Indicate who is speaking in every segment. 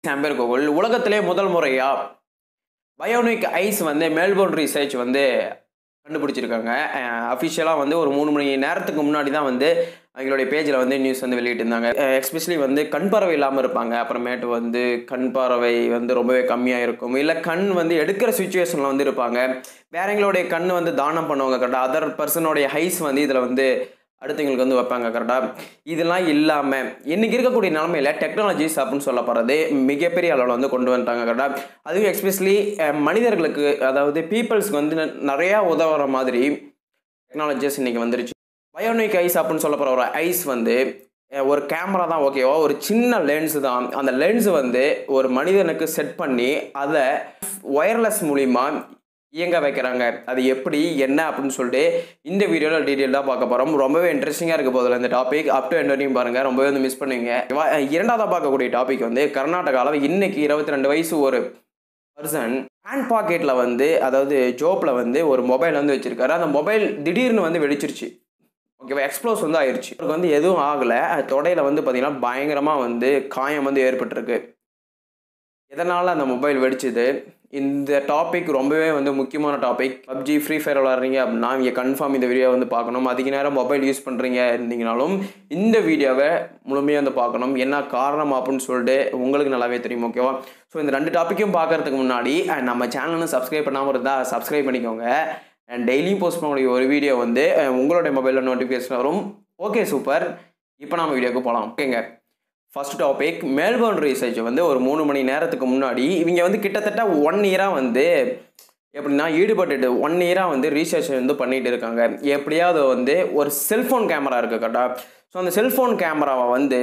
Speaker 1: சாம்பியர் கோகுல் உலகத்திலே முதல் முறையா பயோனிக் ஐஸ் வந்து மெல்போர்ன் ரிசர்ச் வந்து கண்டுபிடிச்சிருக்காங்க அஃபிஷியலாக வந்து ஒரு மூணு மணி நேரத்துக்கு முன்னாடி தான் வந்து அவங்களுடைய பேஜில் வந்து நியூஸ் வந்து வெளியிட்டிருந்தாங்க எஸ்பெஷலி வந்து கண் பார்வை இல்லாமல் இருப்பாங்க அப்புறமேட்டு வந்து கண் பார்வை வந்து ரொம்பவே கம்மியாக இருக்கும் இல்லை கண் வந்து எடுக்கிற சுச்சுவேஷனில் வந்து இருப்பாங்க வேறங்களுடைய கண் வந்து தானம் பண்ணுவாங்க கரெக்டாக அதர் பர்சனுடைய ஹைஸ் வந்து இதில் வந்து அடுத்தவங்களுக்கு வந்து வைப்பாங்க கரெக்டாக இதெல்லாம் இல்லாமல் இன்றைக்கி இருக்கக்கூடிய நிலமையில டெக்னாலஜிஸ் அப்படின்னு சொல்லப்படுறது மிகப்பெரிய அளவில் வந்து கொண்டு வந்துட்டாங்க கரெக்டாக அதுவும் எஸ்பெஷலி மனிதர்களுக்கு அதாவது பீப்புள்ஸ்க்கு வந்து ந- நிறையா உதவுற மாதிரி டெக்னாலஜிஸ் இன்றைக்கி வந்துருச்சு பயோனிக் ஐஸ் அப்படின்னு சொல்லப்படுற ஒரு ஐஸ் வந்து அஹ், ஒரு கேமரா தான் ஓகேவா ஒரு சின்ன லென்ஸ் தான் அந்த லென்ஸ் வந்து ஒரு மனிதனுக்கு செட் பண்ணி அதை ஒயர்லெஸ் மூலிமா இயங்க வைக்கிறாங்க அது எப்படி என்ன அப்படின்னு சொல்லிட்டு இந்த வீடியோவில் டீட்டெயிலாக பார்க்க போகிறோம் ரொம்பவே இன்ட்ரெஸ்டிங்காக இருக்க போதில் இந்த டாபிக் அப் டு எண்ட் வரையும் பாருங்கள் ரொம்பவே வந்து மிஸ் பண்ணுவீங்க வா- இரண்டாவதாக பார்க்கக்கூடிய டாபிக் வந்து கர்நாடகாவில் இன்னைக்கு இருபத்தி ரெண்டு வயசு ஒரு பர்சன் ஹேண்ட் பாக்கெட்டில் வந்து அதாவது ஜோப்பில் வந்து ஒரு மொபைல் வந்து வச்சிருக்காரு அந்த மொபைல் திடீர்னு வந்து வெடிச்சிருச்சு ஓகேவா எக்ஸ்ப்ளோஸ் வந்து ஆயிடுச்சு அவருக்கு வந்து எதுவும் ஆகலை தொடையில வந்து பார்த்தீங்கன்னா பயங்கரமாக வந்து காயம் வந்து ஏற்பட்டிருக்கு எதனால் அந்த மொபைல் வெடிச்சுது இந்த டாபிக் ரொம்பவே வந்து முக்கியமான டாபிக் பப்ஜி ஃப்ரீ ஃபயர் விளாட்றீங்க அப்படின்னா இங்கே கன்ஃபார்ம் இந்த வீடியோ வந்து பார்க்கணும் அதிக நேரம் மொபைல் யூஸ் பண்ணுறீங்க இருந்தீங்கனாலும் இந்த வீடியோவை முழுமையாக வந்து பார்க்கணும் என்ன காரணம் அப்படின்னு சொல்லிட்டு உங்களுக்கு நல்லாவே தெரியும் ஓகேவா ஸோ இந்த ரெண்டு டாப்பிக்கும் பார்க்கறதுக்கு முன்னாடி அஹ், நம்ம சேனலும் சப்ஸ்கிரைப் பண்ணாமல் இருந்தால் சப்ஸ்கிரைப் பண்ணிக்கோங்க அண்ட் டெய்லியும் போஸ்ட் பண்ணக்கூடிய ஒரு வீடியோ வந்து அஹ், உங்களுடைய மொபைலில் நோட்டிஃபிகேஷன் வரும் ஓகே சூப்பர் இப்போ நம்ம வீடியோக்கு போகலாம் ஓகேங்க ஃபர்ஸ்ட் டாபிக் மெல்போர்ன் ரிசர்ச் வந்து ஒரு மூணு மணி நேரத்துக்கு முன்னாடி இவங்க வந்து கிட்டத்தட்ட ஒன் இயராக வந்து எப்படின்னா ஈடுபட்டுட்டு ஒன் இயராக வந்து ரீசர்ச் வந்து பண்ணிட்டு இருக்காங்க எப்படியாவது வந்து ஒரு செல்ஃபோன் கேமரா இருக்குது கரெக்டாக ஸோ அந்த செல்ஃபோன் கேமராவை வந்து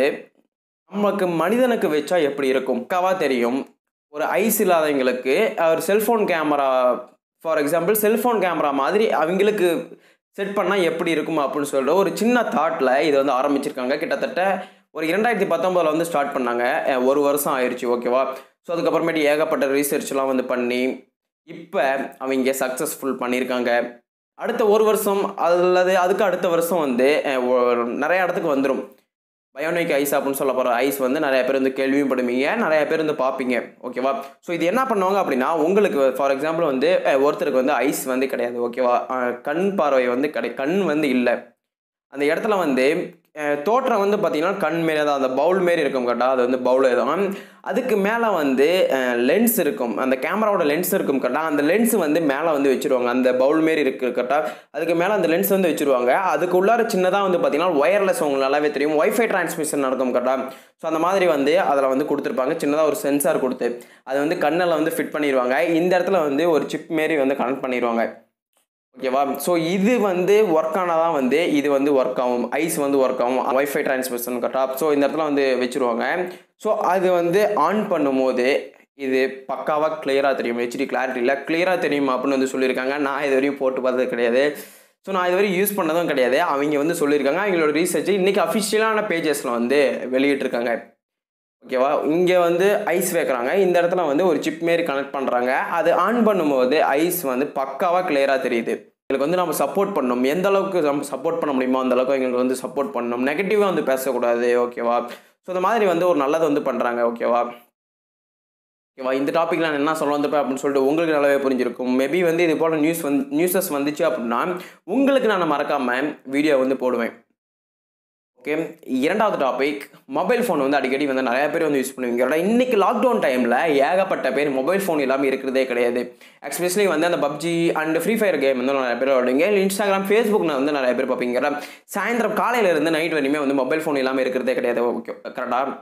Speaker 1: நமக்கு மனிதனுக்கு வச்சா எப்படி இருக்கும் பக்காவாக தெரியும் ஒரு ஐஸ் இல்லாதவங்களுக்கு ஒரு cellphone camera for example cellphone camera மாதிரி அவங்களுக்கு செட் பண்ணால் எப்படி இருக்கும் அப்படின்னு சொல்லிட்டு ஒரு சின்ன தாட்டில் இது வந்து ஆரம்பிச்சிருக்காங்க கிட்டத்தட்ட ஒரு இரண்டாயிரத்தி பத்தொம்போதில் வந்து ஸ்டார்ட் பண்ணாங்க அஹ் ஒரு வருஷம் ஆயிடுச்சு ஓகேவா ஸோ அதுக்கப்புறமேட்டு ஏகப்பட்ட ரீசர்ச்லாம் வந்து பண்ணி இப்போ அவங்க சக்ஸஸ்ஃபுல் பண்ணியிருக்காங்க அடுத்த ஒரு வருஷம் அல்லது அதுக்கு அடுத்த வருஷம் வந்து அஹ், ஒரு நிறைய இடத்துக்கு வந்துடும் பயோனிக் ஐஸ் அப்படின்னு சொல்ல போகிற ஐஸ் வந்து நிறைய பேர் வந்து கேள்வியும் படுவீங்க நிறைய பேர் வந்து பார்ப்பீங்க ஓகேவா ஸோ இது என்ன பண்ணுவாங்க அப்படின்னா உங்களுக்கு ஃபார் எக்ஸாம்பிள் வந்து அஹ், ஒருத்தருக்கு வந்து ஐஸ் வந்து கிடையாது ஓகேவா அஹ், கண் பார்வை வந்து கிடை கண் வந்து இல்லை அந்த இடத்துல வந்து அஹ், தோற்றம் வந்து பார்த்தீங்கன்னா கண் மேலே தான் அந்த பவுல் மாரி இருக்கும் கரெக்டாக அது வந்து பவுல் தான் அதுக்கு மேலே வந்து லென்ஸ் இருக்கும் அந்த கேமராவோட லென்ஸ் இருக்கும் கரெக்டாக அந்த லென்ஸ் வந்து மேலே வந்து வச்சுருவாங்க அந்த பவுல் மாரி இருக்கு கரெக்டாக அதுக்கு மேலே அந்த லென்ஸ் வந்து வச்சுருவாங்க அதுக்கு உள்ளார சின்னதாக வந்து பார்த்தீங்கன்னா ஒயர்லெஸ் உங்களுக்கு நல்லாவே தெரியும் ஒய்ஃபை டிரான்ஸ்மிஷன் நடக்கும் கரெக்டாக ஸோ அந்த மாதிரி வந்து அதில் வந்து கொடுத்துருப்பாங்க சின்னதாக ஒரு சென்சார் கொடுத்து அது வந்து கண்ணில் வந்து ஃபிட் பண்ணிடுவாங்க இந்த இடத்துல வந்து ஒரு சிப் மாரி வந்து கனெக்ட் பண்ணிடுவாங்க ஓகேவா ஸோ இது வந்து ஒர்க் ஆனாதான் வந்து இது வந்து ஒர்க் ஆகும் ஐஸ் வந்து ஒர்க் ஆகும் ஒய்ஃபை டிரான்ஸ்மிஷன் கட்டாப் ஸோ இந்த இடத்துல வந்து வச்சுருவாங்க ஸோ அது வந்து ஆன் பண்ணும்போது இது பக்காவாக கிளியராக தெரியும் ஹெச்டி கிளாரிட்டியில் கிளியராக தெரியும் அப்படின்னு வந்து சொல்லியிருக்காங்க நான் இது வரையும் போட்டு பார்த்தது கிடையாது ஸோ நான் இது வரையும் யூஸ் பண்ணதும் கிடையாது அவங்க வந்து சொல்லியிருக்காங்க அவங்களோட ரீசர்ச் இன்றைக்கி அஃபிஷியலான பேஜஸில் வந்து வெளியிட்டிருக்காங்க ஓகேவா இங்கே வந்து ஐஸ் வைக்கிறாங்க இந்த இடத்துல வந்து ஒரு சிப் மாரி கனெக்ட் பண்ணுறாங்க அது ஆன் பண்ணும்போது ஐஸ் வந்து பக்காவாக கிளியராக தெரியுது எங்களுக்கு வந்து நம்ம சப்போர்ட் பண்ணணும் எந்த அளவுக்கு நம்ம சப்போர்ட் பண்ண முடியுமோ அந்த அளவுக்கு எங்களுக்கு வந்து சப்போர்ட் பண்ணணும் நெகட்டிவாக வந்து பேசக்கூடாது ஓகேவா ஸோ இந்த மாதிரி வந்து ஒரு நல்லது வந்து பண்ணுறாங்க ஓகேவா ஓகேவா இந்த டாப்பிக்கில் நான் என்ன சொல்ல வந்திருப்பேன் அப்படின்னு சொல்லிட்டு உங்களுக்கு நல்லாவே புரிஞ்சிருக்கும் மேபி வந்து இது போல் நியூஸ் வந்து நியூஸஸ் வந்துச்சு அப்படின்னா உங்களுக்கு நான் மறக்காமல் வீடியோ வந்து போடுவேன் ஓகே இரண்டாவது டாபிக் மொபைல் ஃபோன் வந்து அடிக்கடி வந்து நிறைய பேர் வந்து யூஸ் பண்ணுவீங்க ஆனா இன்னைக்கு லாக்டவுன் டைமில் ஏகப்பட்ட பேர் மொபைல் ஃபோன் இல்லாமல் இருக்கிறதே கிடையாது எக்ஸ்பெஷலி வந்து அந்த PUBG and free fire game வந்து நிறைய பேர் விளையாடுவீங்க இல்லை இன்ஸ்டாகிராம் ஃபேஸ்புக்கில் வந்து நிறைய பேர் பார்ப்பீங்க சாயந்தரம் காலையில இருந்து நைட் வரையுமே வந்து மொபைல் ஃபோன் இல்லாமல் இருக்கிறதே கிடையாது ஓகே கரெக்டாக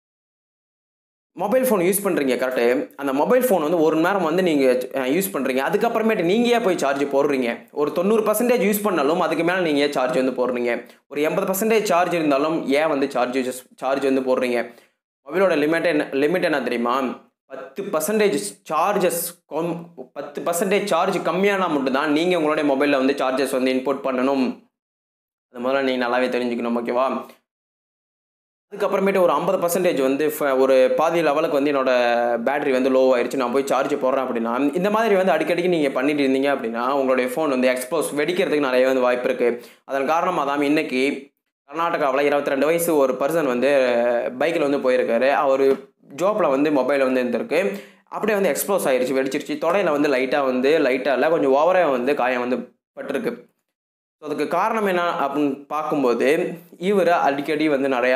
Speaker 1: மொபைல் ஃபோன் யூஸ் பண்ணுறீங்க கரெக்டு அந்த மொபைல் ஃபோன் வந்து ஒரு மணி நேரம் வந்து நீங்கள் யூஸ் பண்ணுறீங்க அதுக்கப்புறமேட்டு நீங்கள் ஏன் போய் சார்ஜ் போடுறீங்க ஒரு தொண்ணூறு பர்சன்டேஜ் யூஸ் பண்ணாலும் அதுக்கு மேலே நீங்கள் ஏன் சார்ஜ் வந்து போடுறீங்க ஒரு எண்பது பர்சன்டேஜ் சார்ஜ் இருந்தாலும் ஏன் வந்து சார்ஜ் சார்ஜ் வந்து போடுறீங்க மொபைலோட லிமிட் என்ன லிமிட் என்ன தெரியுமா பத்து பர்சன்டேஜ் சார்ஜஸ் கம் பத்து பர்சன்டேஜ் சார்ஜ் கம்மியானா மட்டும்தான் நீங்கள் உங்களுடைய மொபைலில் வந்து சார்ஜஸ் வந்து இன்புட் பண்ணணும் அது முதல்ல நீங்கள் நல்லாவே தெரிஞ்சுக்கணும் ஓகேவா அதுக்கப்புறமேட்டு ஒரு ஐம்பது பர்சன்டேஜ் வந்து ஃப- ஒரு பாதி லெவலுக்கு வந்து என்னோட பேட்டரி வந்து லோ ஆயிருச்சு நான் போய் சார்ஜ் போடுறேன் அப்படின்னா இந்த மாதிரி வந்து அடிக்கடிக்கு நீங்கள் பண்ணிட்டு இருந்தீங்க அப்படின்னா உங்களுடைய ஃபோன் வந்து எக்ஸ்போஸ் வெடிக்கிறதுக்கு நிறைய வந்து வாய்ப்பு இருக்குது அதன் காரணமாக தான் இன்னைக்கு கர்நாடகாவில் இருபத்தி ரெண்டு வயசு ஒரு பர்சன் வந்து பைக்கில் வந்து போயிருக்காரு அவர் ஜோப்பில் வந்து மொபைல் வந்து இருந்திருக்கு அப்படியே வந்து எக்ஸ்ப்ளோஸ் ஆயிருச்சு வெடிச்சிருச்சு தொடையில் வந்து லைட்டாக வந்து லைட்டாக இல்லை கொஞ்சம் ஓவராக வந்து காயம் வந்து பட்டிருக்கு ஸோ அதுக்கு காரணம் என்ன அப்படின்னு பார்க்கும்போது இவர் அடிக்கடி வந்து நிறையா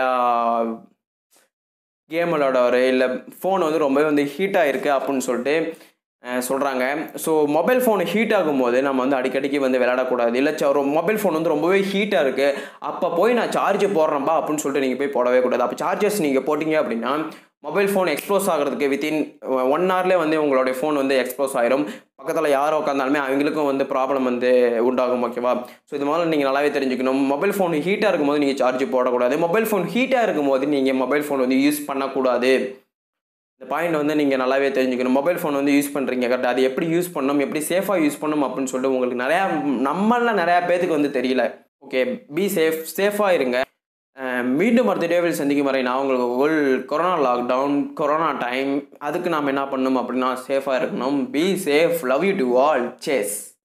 Speaker 1: கேம் விளையாடுவார் இல்லை ஃபோன் வந்து ரொம்பவே வந்து ஹீட்டாக இருக்குது அப்படின்னு சொல்லிட்டு சொல்கிறாங்க ஸோ மொபைல் ஃபோன் ஹீட் ஆகும்போது நம்ம வந்து அடிக்கடிக்கு வந்து விளையாடக்கூடாது இல்லை ஒரு மொபைல் ஃபோன் வந்து ரொம்பவே ஹீட்டாக இருக்குது அப்போ போய் நான் சார்ஜ் போடுறேன்ப்பா அப்படின்னு சொல்லிட்டு நீங்கள் போய் போடவே கூடாது அப்போ சார்ஜஸ் நீங்கள் போட்டிங்க அப்படின்னா மொபைல் ஃபோன் எக்ஸ்ப்ளோஸ் ஆகிறதுக்கு வித்தின் ஒன் ஹவர்லேயே வந்து உங்களுடைய ஃபோன் வந்து எக்ஸ்ப்ளோஸ் ஆயிரும் பக்கத்தில் யார் உட்காந்தாலுமே அவங்களுக்கும் வந்து ப்ராப்ளம் வந்து உண்டாகும் ஓகேவா ஸோ இது மாதிரி நீங்கள் நல்லாவே தெரிஞ்சுக்கணும் மொபைல் ஃபோன் ஹீட்டாக இருக்கும்போது நீங்கள் சார்ஜ் போடக்கூடாது மொபைல் ஃபோன் ஹீட்டாக இருக்கும்போது நீங்கள் மொபைல் ஃபோன் வந்து யூஸ் பண்ணக்கூடாது இந்த பாயிண்ட் வந்து நீங்கள் நல்லாவே தெரிஞ்சுக்கணும் மொபைல் ஃபோன் வந்து யூஸ் பண்ணுறீங்க கரெக்டாக அது எப்படி யூஸ் பண்ணணும் எப்படி சேஃபாக யூஸ் பண்ணணும் அப்படின்னு சொல்லிட்டு உங்களுக்கு நிறையா நம்மள நிறையா பேத்துக்கு வந்து தெரியல ஓகே பி சேஃப் சேஃபாக இருங்க மீண்டும் அடுத்த டேவில் சந்திக்கும் வரை நான் உங்களுக்கு whole corona lockdown corona time அதுக்கு நாம் என்ன பண்ணணும் அப்படின்னா சேஃபாக இருக்கணும் be safe love you to all chase